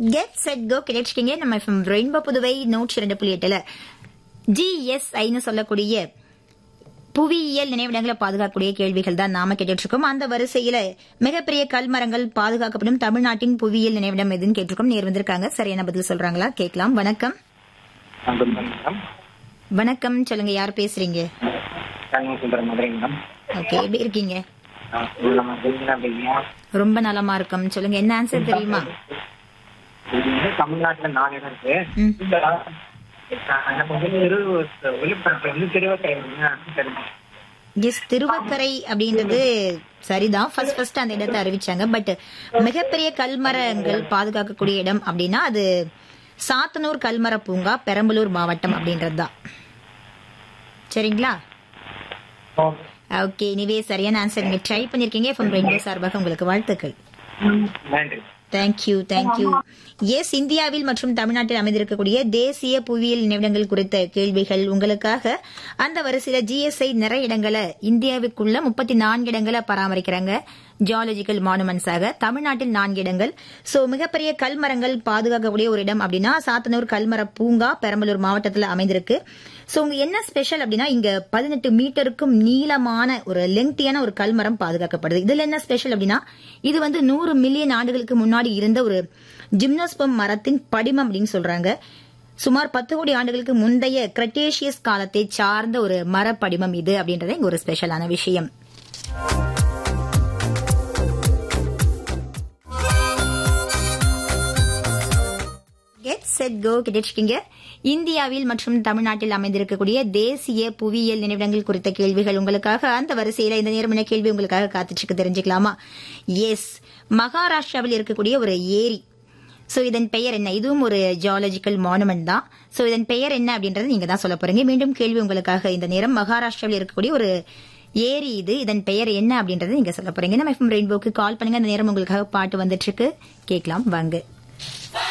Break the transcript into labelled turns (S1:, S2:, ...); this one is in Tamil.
S1: கெட் செட் கோ கிடைச்சிட்டீங்க நம்ம FM ரெயின்போ புதுவை நூற்றி இரண்டு புள்ளி எட்டுல ஜிஎஸ்ஐன்னு சொல்லக்கூடிய புவியியல் நினைவிடங்களை பாதுகாக்கக்கூடிய கேள்விகள் தான் நாம கேட்டுட்டு இருக்கோம் அந்த வரிசையில மிகப்பெரிய கல்மரங்கள் பாதுகாக்கப்படும் தமிழ்நாட்டின் புவியியல் நினைவிடம் எதுன்னு கேட்டிருக்கோம் நேர் வந்திருக்காங்க சரியான பதில் சொல்றாங்களா கேட்கலாம் வணக்கம்
S2: குட் மார்னிங் மேடம்
S1: வணக்கம் சொல்லுங்க யார் பேசுறீங்க
S2: கண்மன் சுந்தரம் மதுரை மேடம்
S1: ஓகே எப்படி இருக்கீங்க
S2: நம்ம தெரிஞ்சுனா தெரியுமா
S1: ரொம்ப நலமா இருக்கும் சொல்லுங்க என்ன ஆன்சர் தெரியுமா
S2: இது வந்து தமிழ்நாட்டுல நாலு இடம் இருக்கு
S1: ம்.
S2: இந்த எனக்கு வந்து இரு விழுப்புரத்துல வந்து திருவக்கரை தெரியும்
S1: எஸ் திருவக்கரை அப்படின்றது சரிதான் ஃபர்ஸ்ட் ஃபர்ஸ்ட் அந்த இடத்தை அறிவிச்சாங்க பட் மிகப்பெரிய கல்மரங்கள் பாதுகாக்கக்கூடிய இடம் அப்படின்னா அது சாத்தனூர் கல்மர பூங்கா பெரம்பலூர் மாவட்டம் அப்படின்றது தான் சரிங்களா ஓகே இனிவே சரியான ஆன்சர் நீங்க ட்ரை பண்ணிருக்கீங்க எஃப்எம் ரெயின்போ சார்பாக உங்களுக்கு வாழ்த்துக்கள்
S2: நன்றி
S1: தேங்க்யூ தேங்க்யூ எஸ் இந்தியாவில் மற்றும் தமிழ்நாட்டில் அமைந்திருக்கக்கூடிய தேசிய புவியியல் நிமிடங்கள் குறித்த கேள்விகள் உங்களுக்காக அந்த வரிசையில ஜிஎஸ்ஐ நிறைய இடங்களை இந்தியாவுக்குள்ள முப்பத்தி நான்கு இடங்களை பராமரிக்கிறாங்க ஜியாலஜிக்கல் மானுமெண்ட்ஸாக தமிழ்நாட்டில் நான்கு இடங்கள் சோ மிகப்பெரிய கல்மரங்கள் பாதுகாக்கக்கூடிய ஒரு இடம் அப்படின்னா சாத்தனூர் கல்மர பூங்கா பெரம்பலூர் மாவட்டத்தில் அமைந்திருக்கு சோ உங்க என்ன ஸ்பெஷல் அப்படின்னா இங்க பதினெட்டு மீட்டருக்கும் நீளமான ஒரு லெங்க்தியான ஒரு கல்மரம் பாதுகாக்கப்படுது இதுல என்ன ஸ்பெஷல் அப்படின்னா இது வந்து நூறு மில்லியன் ஆண்டுகளுக்கு முன்னாடி இருந்த ஒரு ஜிம்னோஸ்பம் மரத்தின் படிமம் அப்படின்னு சொல்றாங்க சுமார் பத்து கோடி ஆண்டுகளுக்கு முந்தைய கிரட்டேஷியஸ் காலத்தை சார்ந்த ஒரு மரப்படிமம் இது அப்படின்றத இங்க ஒரு ஸ்பெஷலான விஷயம் கெட் செட் கோ கிடைச்சிட்டீங்க இந்தியாவில் மற்றும் தமிழ்நாட்டில் அமைந்திருக்கக்கூடிய தேசிய புவியியல் நினைவிடங்கள் குறித்த கேள்விகள் உங்களுக்காக அந்த வரிசையில இந்த நேர்மன கேள்வி உங்களுக்காக காத்துட்டு தெரிஞ்சுக்கலாமா எஸ் மகாராஷ்டிராவில் இருக்கக்கூடிய ஒரு ஏரி சோ இதன் பெயர் என்ன இதுவும் ஒரு ஜியாலஜிக்கல் மானுமெண்ட் தான் சோ இதன் பெயர் என்ன அப்படின்றது நீங்க தான் சொல்ல போறீங்க மீண்டும் கேள்வி உங்களுக்காக இந்த நேரம் மகாராஷ்டிராவில் இருக்கக்கூடிய ஒரு ஏரி இது இதன் பெயர் என்ன அப்படின்றது நீங்க சொல்ல போறீங்க நம்ம எஃப்எம் ரெயின்போக்கு கால் பண்ணுங்க அந்த நேரம் உங்களுக்காக பாட்டு வந்துட்டு இருக்கு கேட்கலாம் வாங்க